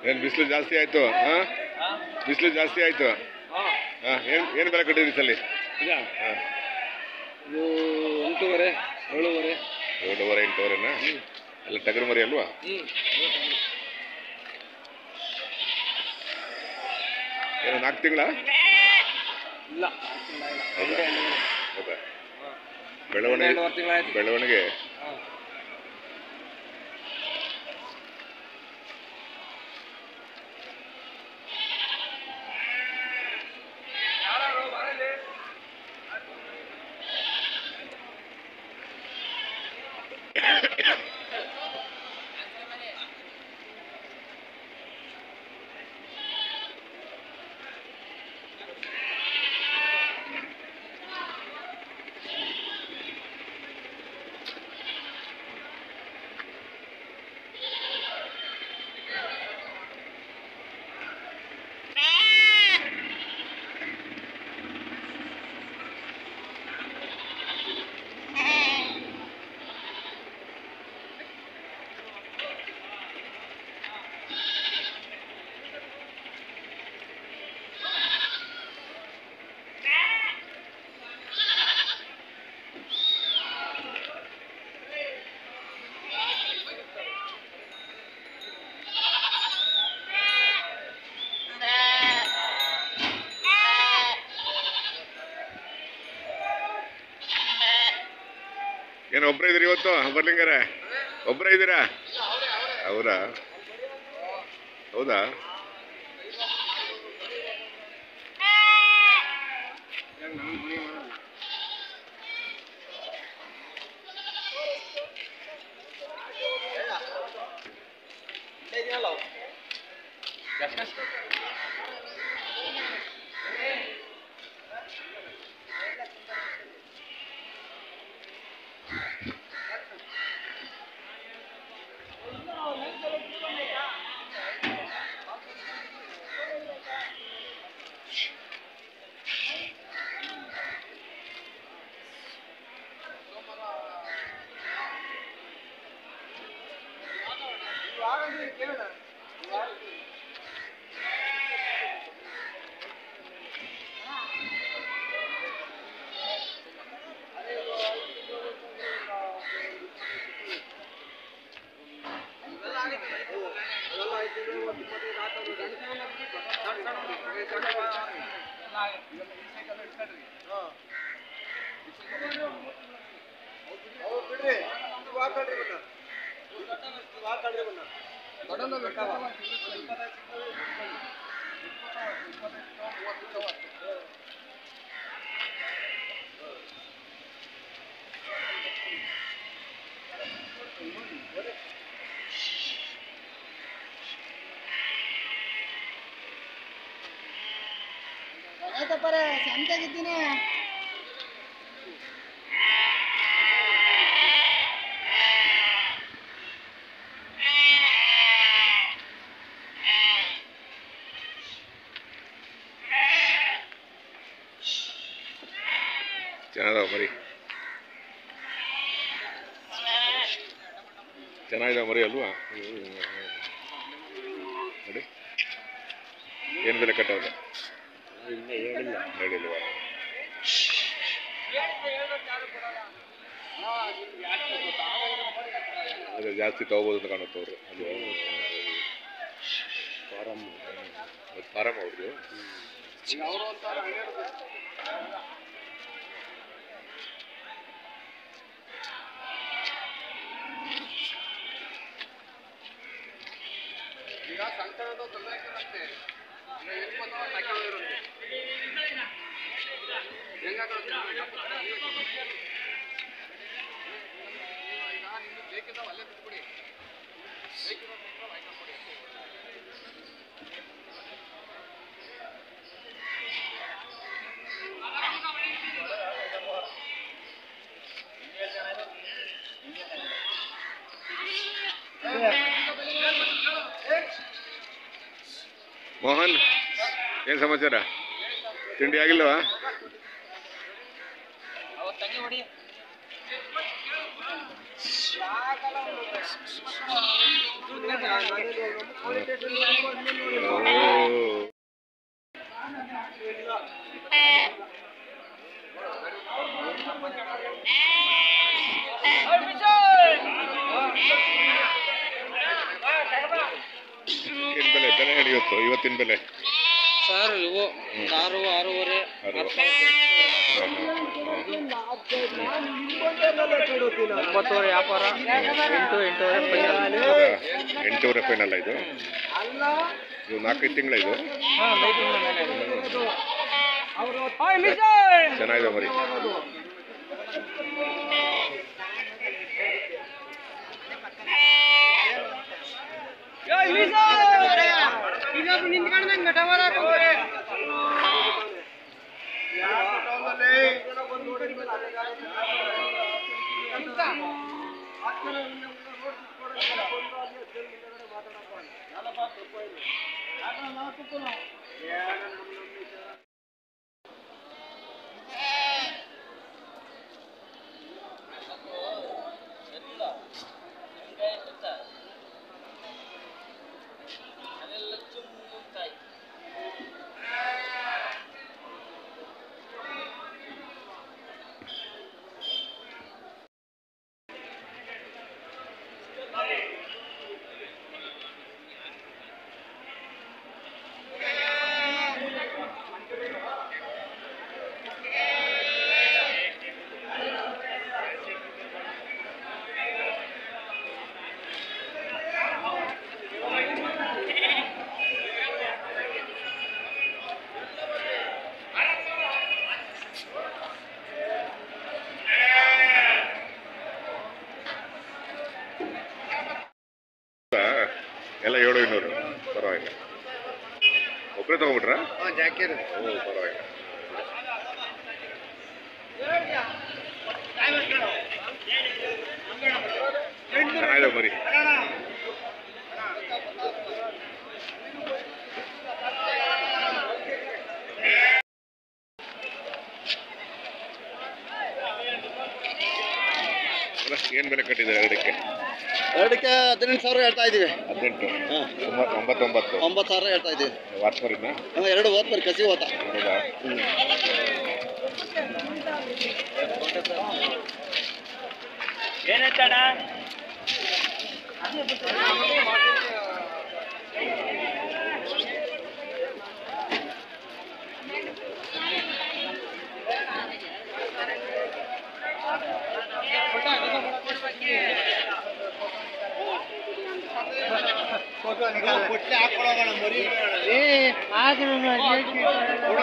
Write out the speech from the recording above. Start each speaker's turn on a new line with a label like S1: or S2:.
S1: ಏನು ಬಿಸಿಲು ಜಾಸ್ತಿ ಆಯಿತು ಹಾಂ ಬಿಸಿಲು ಜಾಸ್ತಿ ಆಯಿತು ಹಾಂ ಏನು ಏನು ಬೆಲೆ ಕಟ್ಟಿದ್ರಿ ಸಲ
S2: ಈಗ
S1: ಹಾಂ
S2: ಇದು ಎಂಟೂವರೆ ಏಳುವರೆ
S1: ಏಳುವರೆ ಎಂಟುವರೆನಾ ಎಲ್ಲ ಟಗರು ಮರಿ ಅಲ್ವಾ
S2: ಹ್ಞೂ
S1: ಏನು ನಾಲ್ಕು ತಿಂಗಳ
S2: ಇಲ್ಲ
S1: ಹೌದಾ?
S2: ಎಂಟು ಎಂಟೂವರೆ.
S1: ಹೌದಾ
S2: ಹಾಂ.
S1: ಬೆಳವಣಿಗೆ
S2: ಎರಡೂವರೆ ತಿಂಗಳಾಯ್ತು
S1: ಬೆಳವಣಿಗೆ
S2: ಹಾಂ
S1: ಏನು ಒಬ್ಬರೇ ಇದ್ದೀರಿ ಇವತ್ತು ಬರ್ಲಿಂಗಾರೆ ಒಬ್ಬರೇ ಇದ್ದೀರಾ ಅವರಾ ಹೌದಾ
S3: ಆಯ್ತಪ್ಪರ ಸಂತೆಗಿದ್ದೀನಿ
S1: ಚೆನ್ನಾಗಿದಾವ ಮರಿ ಚೆನ್ನಾಗಿದಾವ ಮರಿ ಅಲ್ವಾ ನೋಡಿ ಏನು ಬೆಲೆ ಕಟ್ಟೋದು
S2: ಇಲ್ಲ ಹೇಳಿಲ್ಲ
S1: ಹೇಳಿಲ್ವಾ ಅದೇ ಜಾಸ್ತಿ ತಗೋಬೋದು ಅಂತ ಕಾಣುತ್ತೆ ಅವರು ಅದು
S2: ಫಾರಮ್
S1: ಅದು ಫಾರಮ್ ಅವ್ರದ್ದು ಮೋಹನ್ ಏನು ಸಮಾಚಾರ ತಿಂಡಿ ಆಗಿಲ್ಲವಾ
S2: ತಂಗಿ ಹೊಡಿ
S1: ಓ. ಏನ್ ಬೆಲೆ ಬೆಲೆ ಹೇಳಿ ಇವತ್ತು ಇವತ್ತಿನ ಬೆಲೆ
S2: ಸರ್ ಇವು ಆರು ಆರೂವರೆ
S1: ಆರು.
S2: ಆರು ಸಾವಿರದ ಎಂಟುನೂರು. ಒಂಬತ್ತುವರೆ ವ್ಯಾಪಾರ ಎಂಟು ಎಂಟೂವರೆ ಫೈನಲ್
S1: ಹೌದಾ? ಎಂಟೂವರೆ ಫೈನಲ್ ಇದು ಇದು ನಾಲ್ಕೈದು ತಿಂಗಳ ಇದು
S2: ಹಾಂ ಐದು ತಿಂಗಳ ಮೇಲೆ
S1: ಚೆನ್ನಾಗಿದೆ ಮರಿ ಎಲ್ಲ ಏಳು ಇನ್ನೂರು ಪರವಾಗಿಲ್ಲ ಒಬ್ಬರೇ ತಗೊಂಬಿಟ್ರಾ
S2: ಜಾಕೀರ್
S1: ಓ ಪರವಾಗಿಲ್ಲ ಚೆನ್ನಾಗಿದೆ ಮರಿ ಅಲ್ಲ, ಏನ್ ಬೆಲೆ ಕಟ್ಟಿದ್ದಾರೆ ಎರಡಕ್ಕೆ
S4: ಎರಡಕ್ಕೆ ಹದಿನೆಂಟು ಸಾವಿರ ಹೇಳ್ತಾ ಇದ್ದೀವಿ
S1: ಹದಿನೆಂಟು
S4: ಹಾಂ
S1: ಒಂಬತ್ತು ಒಂಬತ್ತೊಂಬತ್ತು
S4: ಒಂಬತ್ತು ಸಾವಿರ ಹೇಳ್ತಾ ಇದ್ದೀವಿ
S1: ವಾಟ್ಸ್ಮರಿನ
S4: ಹಾಂ ಎರಡು ಹೋದ್ ಬರೀ ಕಸಿ ಹೋತ
S1: ಹೌದಾ
S3: ಏ ಆದ್ರೂ